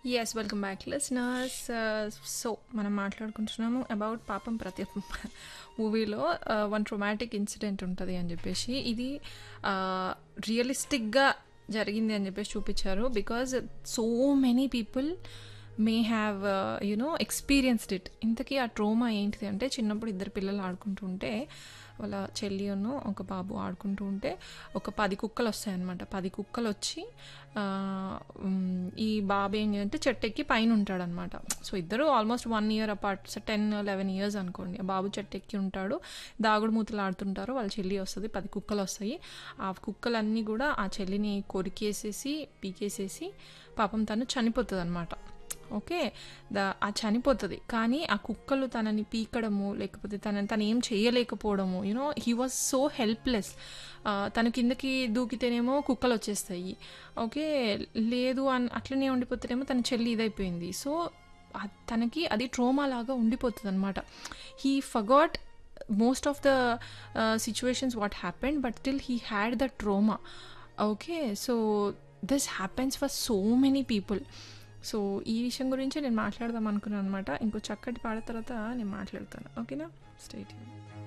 yes welcome back listeners so మనం మాట్లాడుకుంటున్నాము about పాపం ప్రతి మూవీలో వన్ ట్రొమాటిక్ ఇన్సిడెంట్ ఉంటుంది అని చెప్పేసి ఇది రియలిస్టిక్గా జరిగింది అని చెప్పేసి చూపించారు because so many people may have you know experienced it ఇంతకీ ఆ ట్రోమా ఏంటిది అంటే చిన్నప్పుడు ఇద్దరు పిల్లలు ఆడుకుంటుంటే వాళ్ళ చెల్లిను ఒక బాబు ఆడుకుంటూ ఉంటే ఒక పది కుక్కలు వస్తాయన్నమాట పది కుక్కలు వచ్చి ఆ, ఉమ్, ఈ బాబు ఏం చేయాలంటే చెట్టు ఎక్కి పైన ఉంటాడనమాట సో ఇద్దరు almost one year apart ten eleven years అనుకోండి ఆ బాబు చెట్టు ఎక్కి ఉంటాడు దాగుడు మూతలు ఆడుతుంటారు వాళ్ళ చెల్లి వస్తుంది పది కుక్కలు వస్తాయి ఆ కుక్కలన్నీ కూడా ఆ చెల్లిని కొరికేసేసి పీకేసేసి పాపం తను చనిపోతుంది అనమాట ఓకే ద ఆ చనిపోతుంది కానీ ఆ కుక్కలు తనని పీకడము లేకపోతే తనని తను ఏం చేయలేకపోవడము you know he was so helpless తను కిందకి దూకితేనేమో కుక్కలు వచ్చేస్తాయి ఓకే లేదు అని అట్లనే ఉండిపోతేనేమో తన చెల్లి ఇదైపోయింది సో ఆ- తనకి అది ట్రోమా లాగా ఉండిపోతుంది అనమాట he forgot most of the situations what happened but still he had the trauma okay so this happens for so many people so ఈ విషయం గురించి నేను మాట్లాడదాం అనుకున్నాను అనమాట ఇంకో చక్కటి పాట తర్వాత నేను మాట్లాడతాను ఓకేనా స్టేట్